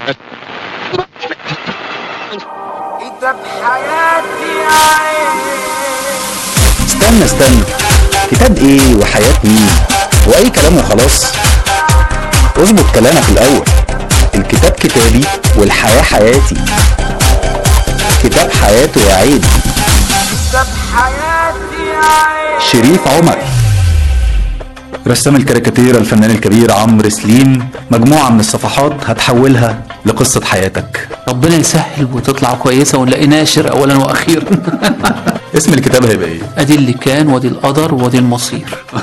كتاب حياتي عين استنى استنى كتاب ايه وحياة مين واي كلام وخلاص اظبط كلامك الاول الكتاب كتابي والحياة حياتي كتاب حياته يا عيد كتاب حياتي عين شريف عمر رسام الكاريكاتير الفنان الكبير عمرو سليم مجموعة من الصفحات هتحولها لقصة حياتك ربنا يسهل وتطلع كويسه ونلاقي ناشر اولا واخيرا اسم الكتاب هيبقى ايه؟ ادي اللي كان وادي القدر وادي المصير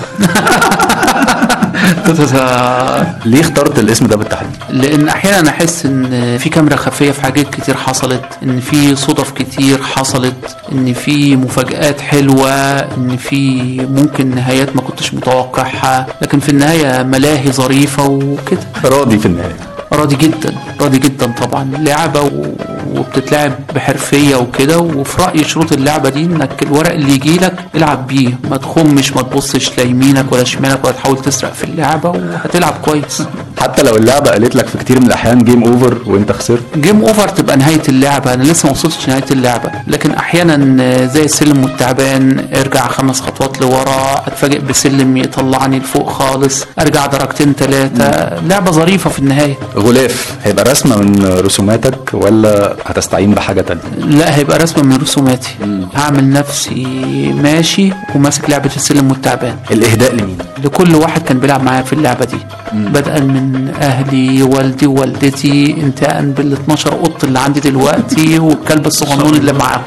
ليه اخترت الاسم ده بالتحديد؟ لان احيانا احس ان في كاميرا خفيه في حاجات كتير حصلت ان في صدف كتير حصلت ان في مفاجآت حلوه ان في ممكن نهايات ما كنتش متوقعها لكن في النهايه ملاهي ظريفه وكده راضي في النهاية راضي جدا راضي جدا طبعا لعبة و... وبتتلعب بحرفية وكده وفي رأيي شروط اللعبة دي انك الورق اللي يجي لك العب بيه ما تخمش ما تبصش لا يمينك ولا شمالك ولا تحاول تسرق في اللعبة وهتلعب كويس حتى لو اللعبة قالت لك في كتير من الأحيان جيم أوفر وأنت خسرت جيم اوفر تبقى نهاية اللعبة انا لسه ما وصلتش نهاية اللعبة لكن احيانا زي السلم والتعبان ارجع خمس خطوات لورا اتفاجئ بسلم يطلعني لفوق خالص ارجع درجتين ثلاثة لعبة ظريفة في النهاية غلاف هيبقى رسمة من رسوماتك ولا هتستعين بحاجة تانية؟ لا هيبقى رسمة من رسوماتي هعمل نفسي ماشي وماسك لعبة السلم والتعبان الإهداء لمين؟ لكل واحد كان بيلعب معايا في اللعبة دي بدءا من أهلي والدي ووالدتي انتهاء بال 12 قط اللي عندي دلوقتي والكلب الصغنون اللي معاهم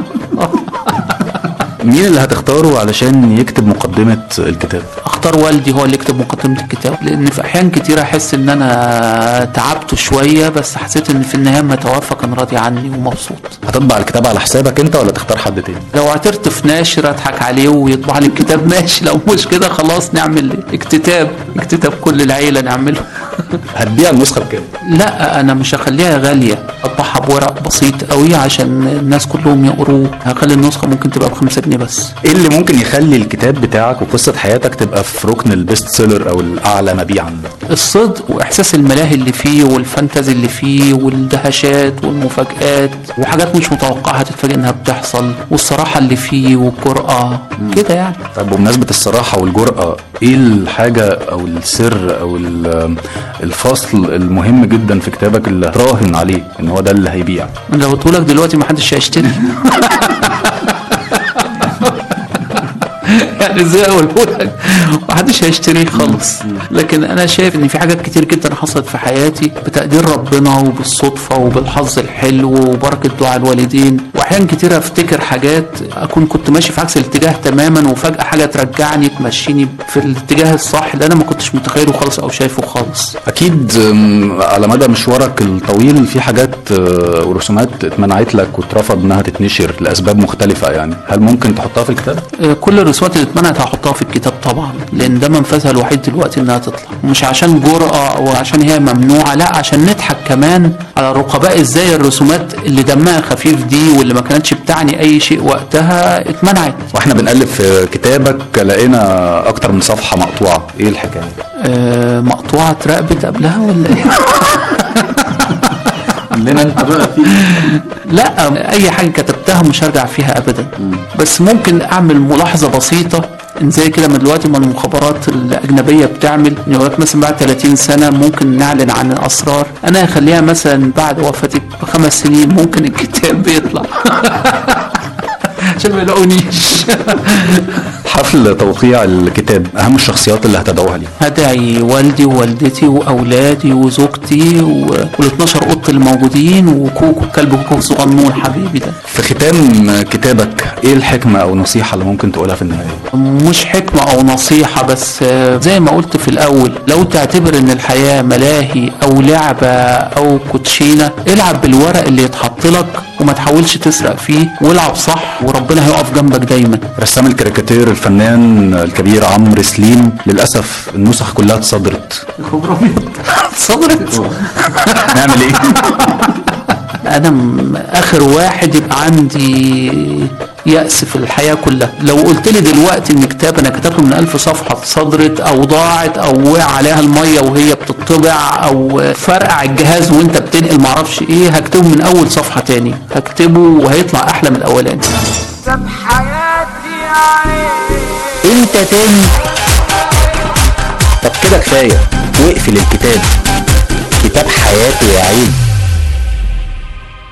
مين اللي هتختاره علشان يكتب مقدمة الكتاب؟ اختار والدي هو اللي يكتب مقدمة الكتاب لان في احيان كتير احس ان انا تعبته شوية بس حسيت ان في النهاية ما توفى كان راضي عني ومبسوط هتطبع الكتاب على حسابك أنت ولا تختار حد تاني؟ لو اعترت في ناشر اضحك عليه ويطبع لي الكتاب ماشي لو مش كده خلاص نعمل اكتتاب اكتتاب كل العيلة نعمله هتبيع النسخة بكام؟ لا انا مش هخليها غالية اطبعها بورق بسيط قوي عشان الناس كلهم يقروه هخلي النسخة ممكن تبقى بخمسة جنيه بس ايه اللي ممكن يخلي الكتاب بتاعك وقصة حياتك تبقى في ركن البيست سيلر او الاعلى مبيعا الصدق واحساس الملاهي اللي فيه والفانتازي اللي فيه والدهشات والمفاجآت وحاجات مش متوقعة هتتفاجئ انها بتحصل والصراحة اللي فيه والجرأة كده يعني طب بمناسبة الصراحة والجرأة ايه الحاجة او السر او ال- الفصل المهم جدا في كتابك اللي تراهن عليه ان هو ده اللي هيبيع لو قلت لك دلوقتي ما حدش هيشتري يعني ازاي اقوله لك ما حدش هيشتريه خالص لكن انا شايف ان في حاجات كتير جدا حصلت في حياتي بتقدير ربنا وبالصدفه وبالحظ الحلو وبركه دعاء الوالدين واحيان كتير افتكر حاجات اكون كنت ماشي في عكس الاتجاه تماما وفجاه حاجه ترجعني تمشيني في الاتجاه الصح اللي انا ما كنتش متخيله خالص او شايفه خالص اكيد أم، على مدى مشوارك الطويل في حاجات آه، ورسومات اتمنعت لك واترفض انها تتنشر لاسباب مختلفة يعني هل ممكن تحطها في الكتاب؟ آه، كل الرسومات اللي اتمنعت هحطها في الكتاب طبعا لان ده منفذها الوحيد دلوقتي انها تطلع مش عشان جرأة او عشان هي ممنوعة لا عشان نضحك كمان على الرقباء ازاي الرسومات اللي دمها خفيف دي واللي ما كانتش بتعني اي شيء وقتها اتمنعت واحنا بنقلب في كتابك لقينا اكتر من صفحة مقطوعة ايه الحكاية؟ آه، مقطوعة اتراقبت قبلها ولا ايه؟ لنا انت بقى في لا اي حاجه كتبتها مش هرجع فيها ابدا بس ممكن اعمل ملاحظه بسيطه ان زي كده من دلوقتي ما المخابرات الاجنبيه بتعمل ان يقول لك مثلا بعد 30 سنه ممكن نعلن عن الاسرار انا هخليها مثلا بعد وفاتك بخمس سنين ممكن الكتاب يطلع عشان ما يلاقونيش حفل توقيع الكتاب اهم الشخصيات اللي هتدعوها ليه هدعي والدي ووالدتي واولادي وزوجتي وال 12 قط الموجودين وكوكو كلب كوكو الصغنون حبيبي ده في ختام كتابك ايه الحكمة او نصيحة اللي ممكن تقولها في النهاية مش حكمة أو نصيحة بس آه، زي ما قلت في الأول لو تعتبر إن الحياة ملاهي أو لعبة أو كوتشينة العب بالورق اللي يتحط لك وما تحاولش تسرق فيه والعب صح وربنا هيقف جنبك دايما رسام الكاريكاتير الفنان الكبير عمرو سليم للاسف النسخ كلها اتصدرت خبر أبيض صدرت نعمل ايه أنا م- آخر واحد يبقى عندي يأس في الحياة كلها لو قلت لي دلوقتي ان كتاب انا كتبته من ألف صفحة صدرت او ضاعت او وقع عليها المية وهي بتطبع او فرقع الجهاز وانت بتنقل معرفش ايه هكتبه من اول صفحة تاني هكتبه وهيطلع احلى من الاولاني كتاب حياتي يا عين انت تاني طب كده كفايه واقفل الكتاب كتاب حياتي يا عين